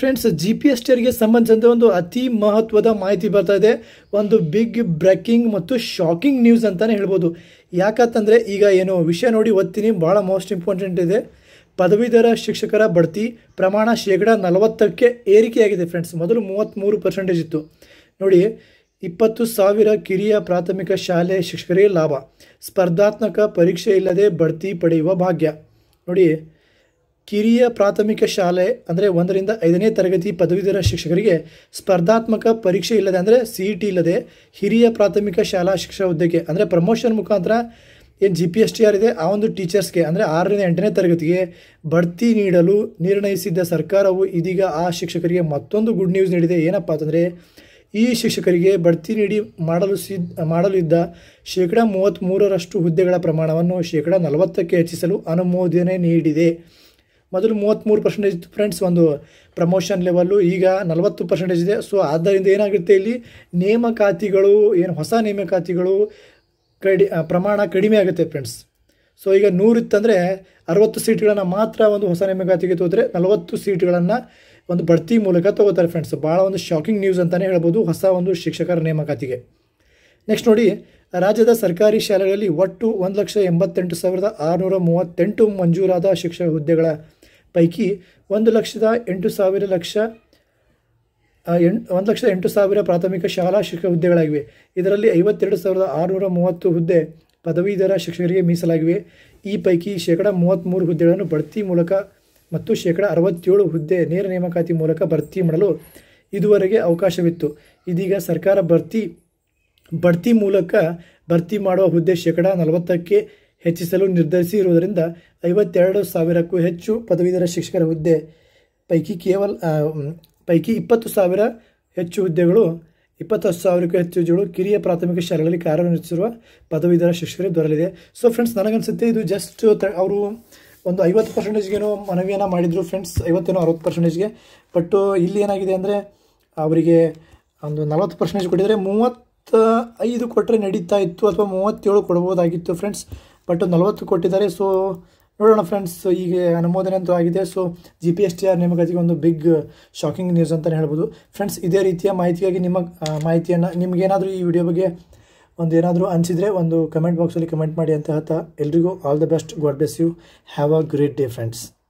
friends G P S ಟಿಯರ್ಗೆ ಸಂಬಂಧಿಸಿದಂತೆ ಒಂದು ಅತಿ ಮಹತ್ವದ ಮಾಹಿತಿ ಬರ್ತಾ ಇದೆ ಒಂದು ಬಿಗ್ ಬ್ರೇಕಿಂಗ್ ಮತ್ತು ಶಾಕಿಂಗ್ ನ್ಯೂಸ್ ಅಂತಲೇ ಹೇಳ್ಬೋದು ಯಾಕಂತಂದರೆ ಈಗ ಏನು ವಿಷಯ ನೋಡಿ ಓದ್ತೀನಿ ಭಾಳ ಮೋಸ್ಟ್ ಇಂಪಾರ್ಟೆಂಟ್ ಇದೆ ಪದವೀಧರ ಶಿಕ್ಷಕರ ಬಡ್ತಿ ಪ್ರಮಾಣ ಶೇಕಡ ನಲವತ್ತಕ್ಕೆ ಏರಿಕೆಯಾಗಿದೆ ಫ್ರೆಂಡ್ಸ್ ಮೊದಲು ಮೂವತ್ತ್ಮೂರು ಪರ್ಸೆಂಟೇಜ್ ಇತ್ತು ನೋಡಿ ಇಪ್ಪತ್ತು ಸಾವಿರ ಕಿರಿಯ ಪ್ರಾಥಮಿಕ ಶಾಲೆ ಶಿಕ್ಷಕರಿಗೆ ಲಾಭ ಸ್ಪರ್ಧಾತ್ಮಕ ಪರೀಕ್ಷೆ ಇಲ್ಲದೆ ಬಡ್ತಿ ಪಡೆಯುವ ಭಾಗ್ಯ ನೋಡಿ ಕಿರಿಯ ಪ್ರಾಥಮಿಕ ಶಾಲೆ ಅಂದರೆ ಒಂದರಿಂದ ಐದನೇ ತರಗತಿ ಪದವೀಧರ ಶಿಕ್ಷಕರಿಗೆ ಸ್ಪರ್ಧಾತ್ಮಕ ಪರೀಕ್ಷೆ ಇಲ್ಲದೆ ಅಂದರೆ ಸಿ ಇ ಟಿ ಇಲ್ಲದೆ ಹಿರಿಯ ಪ್ರಾಥಮಿಕ ಶಾಲಾ ಶಿಕ್ಷಕ ಹುದ್ದೆಗೆ ಅಂದರೆ ಪ್ರಮೋಷನ್ ಮುಖಾಂತರ ಏನು G P S T R ಇದೆ ಆ ಒಂದು ಟೀಚರ್ಸ್ಗೆ ಅಂದರೆ ಆರರಿಂದ ಎಂಟನೇ ತರಗತಿಗೆ ಬಡ್ತಿ ನೀಡಲು ನಿರ್ಣಯಿಸಿದ್ದ ಸರ್ಕಾರವು ಇದೀಗ ಆ ಶಿಕ್ಷಕರಿಗೆ ಮತ್ತೊಂದು ಗುಡ್ ನ್ಯೂಸ್ ನೀಡಿದೆ ಏನಪ್ಪ ಅಂತಂದರೆ ಈ ಶಿಕ್ಷಕರಿಗೆ ಬಡ್ತಿ ನೀಡಿ ಮಾಡಲು ಸಿದ್ಧ ಮಾಡಲು ಇದ್ದ ಶೇಕಡ ಮೂವತ್ತ್ಮೂರರಷ್ಟು ಹುದ್ದೆಗಳ ಪ್ರಮಾಣವನ್ನು ಶೇಕಡ ನಲವತ್ತಕ್ಕೆ ಹೆಚ್ಚಿಸಲು ಅನುಮೋದನೆ ನೀಡಿದೆ ಮೊದಲು ಮೂವತ್ತ್ಮೂರು ಪರ್ಸೆಂಟೇಜ್ ಇತ್ತು ಫ್ರೆಂಡ್ಸ್ ಒಂದು ಪ್ರಮೋಷನ್ ಲೆವೆಲ್ಲು ಈಗ ನಲವತ್ತು ಪರ್ಸೆಂಟೇಜ್ ಇದೆ ಸೊ ಆದ್ದರಿಂದ ಏನಾಗುತ್ತೆ ಇಲ್ಲಿ ನೇಮಕಾತಿಗಳು ಏನು ಹೊಸ ನೇಮಕಾತಿಗಳು ಕಡಿ ಆ, ಪ್ರಮಾಣ ಕಡಿಮೆ ಆಗುತ್ತೆ ಫ್ರೆಂಡ್ಸ್ ಸೊ ಈಗ ನೂರು ಇತ್ತಂದರೆ ಅರವತ್ತು ಸೀಟ್ಗಳನ್ನು ಮಾತ್ರ ಒಂದು ಹೊಸ ನೇಮಕಾತಿಗೆ ತೋದ್ರೆ ನಲವತ್ತು ಸೀಟ್ಗಳನ್ನು ಒಂದು ಬಡ್ತಿ ಮೂಲಕ ತಗೋತಾರೆ ಫ್ರೆಂಡ್ಸ್ ಭಾಳ ಒಂದು ಶಾಕಿಂಗ್ ನ್ಯೂಸ್ ಅಂತಲೇ ಹೇಳ್ಬೋದು ಹೊಸ ಒಂದು ಶಿಕ್ಷಕರ ನೇಮಕಾತಿಗೆ ನೆಕ್ಸ್ಟ್ ನೋಡಿ ರಾಜ್ಯದ ಸರ್ಕಾರಿ ಶಾಲೆಗಳಲ್ಲಿ ಒಟ್ಟು ಒಂದು ಲಕ್ಷ ಎಂಬತ್ತೆಂಟು ಸಾವಿರದ ಆರುನೂರ ಮೂವತ್ತೆಂಟು ಮಂಜೂರಾದ ಶಿಕ್ಷಕ ಹುದ್ದೆಗಳ ಪೈಕಿ ಒಂದು ಲಕ್ಷದ ಎಂಟು ಸಾವಿರ ಲಕ್ಷ ಎಂಟು ಒಂದು ಲಕ್ಷದ ಎಂಟು ಸಾವಿರ ಪ್ರಾಥಮಿಕ ಶಾಲಾ ಶಿಕ್ಷಕ ಹುದ್ದೆಗಳಾಗಿವೆ ಇದರಲ್ಲಿ ಐವತ್ತೆರಡು ಸಾವಿರದ ಆರುನೂರ ಮೂವತ್ತು ಹುದ್ದೆ ಪದವೀಧರ ಶಿಕ್ಷಕರಿಗೆ ಮೀಸಲಾಗಿವೆ ಈ ಪೈಕಿ ಶೇಕಡ ಮೂವತ್ತ್ಮೂರು ಹುದ್ದೆಗಳನ್ನು ಬಡ್ತಿ ಮೂಲಕ ಮತ್ತು ಶೇಕಡ ಅರವತ್ತೇಳು ಹುದ್ದೆ ನೇರ ನೇಮಕಾತಿ ಮೂಲಕ ಭರ್ತಿ ಮಾಡಲು ಇದುವರೆಗೆ ಅವಕಾಶವಿತ್ತು ಇದೀಗ ಸರ್ಕಾರ ಭರ್ತಿ ಬಡ್ತಿ ಮೂಲಕ ಭರ್ತಿ ಮಾಡುವ ಹುದ್ದೆ ಶೇಕಡ ನಲವತ್ತಕ್ಕೆ ಹೆಚ್ಚಿಸಲು ನಿರ್ಧರಿಸಿರುವುದರಿಂದ ಐವತ್ತೆರಡು ಸಾವಿರಕ್ಕೂ ಹೆಚ್ಚು ಪದವೀಧರ ಶಿಕ್ಷಕರ ಹುದ್ದೆ ಪೈಕಿ ಕೇವಲ ಆ, ಮ್, ಪೈಕಿ ಇಪ್ಪತ್ತು ಸಾವಿರ ಹೆಚ್ಚು ಹುದ್ದೆಗಳು ಇಪ್ಪತ್ತು ಸಾವಿರಕ್ಕೂ ಹೆಚ್ಚು ಹುದ್ದೆಗಳು ಕಿರಿಯ ಪ್ರಾಥಮಿಕ ಶಾಲೆಗಳಲ್ಲಿ ಕಾರ್ಯನಿರ್ವಹಿಸಿರುವ ಪದವೀಧರ ಶಿಕ್ಷಕರಿಗೆ ದೊರಲಿದೆ ಸೊ ಫ್ರೆಂಡ್ಸ್ ನನಗನ್ಸುತ್ತೆ ಇದು ಜಸ್ಟ್ ಅವರು ಒಂದು ಐವತ್ತು ಪರ್ಸೆಂಟೇಜ್ಗೇನೋ ಮನವಿಯನ್ನು ಮಾಡಿದರು ಫ್ರೆಂಡ್ಸ್ ಐವತ್ತೇನೋ ಅರವತ್ತು ಪರ್ಸೆಂಟೇಜ್ಗೆ ಬಟ್ ಇಲ್ಲಿ ಏನಾಗಿದೆ ಅಂದರೆ ಅವರಿಗೆ ಒಂದು ನಲವತ್ತು ಪರ್ಸೆಂಟೇಜ್ ಕೊಟ್ಟಿದ್ದಾರೆ ಮೂವತ್ತ ಐದು ಕೊಟ್ಟರೆ ನಡೀತಾ ಇತ್ತು ಅಥವಾ ಮೂವತ್ತೇಳು ಕೊಡ್ಬೋದಾಗಿತ್ತು ಫ್ರೆಂಡ್ಸ್ ಬಟ್ ನಲವತ್ತು ಕೊಟ್ಟಿದ್ದಾರೆ ಸೊ ನೋಡೋಣ ಫ್ರೆಂಡ್ಸ್ ಈಗ ಅನುಮೋದನೆ ಅಂತೂ ಆಗಿದೆ so G P S T R ನೇಮಕಾತಿಗೆ ಒಂದು ಬಿಗ್ ಶಾಕಿಂಗ್ ನ್ಯೂಸ್ ಅಂತಲೇ ಹೇಳ್ಬೋದು ಫ್ರೆಂಡ್ಸ್ ಇದೇ ರೀತಿಯ ಮಾಹಿತಿಗಾಗಿ ನಿಮ್ಮ ಆ, ಮಾಹಿತಿಯನ್ನು ನಿಮಗೇನಾದರೂ ಈ ವಿಡಿಯೋ ಬಗ್ಗೆ ಒಂದು ಏನಾದರೂ ಅನಿಸಿದರೆ ಒಂದು ಕಮೆಂಟ್ ಬಾಕ್ಸಲ್ಲಿ ಕಮೆಂಟ್ ಮಾಡಿ ಅಂತ ಹೇಳ್ತಾ ಎಲ್ರಿಗೂ all the best God bless you have a great day friends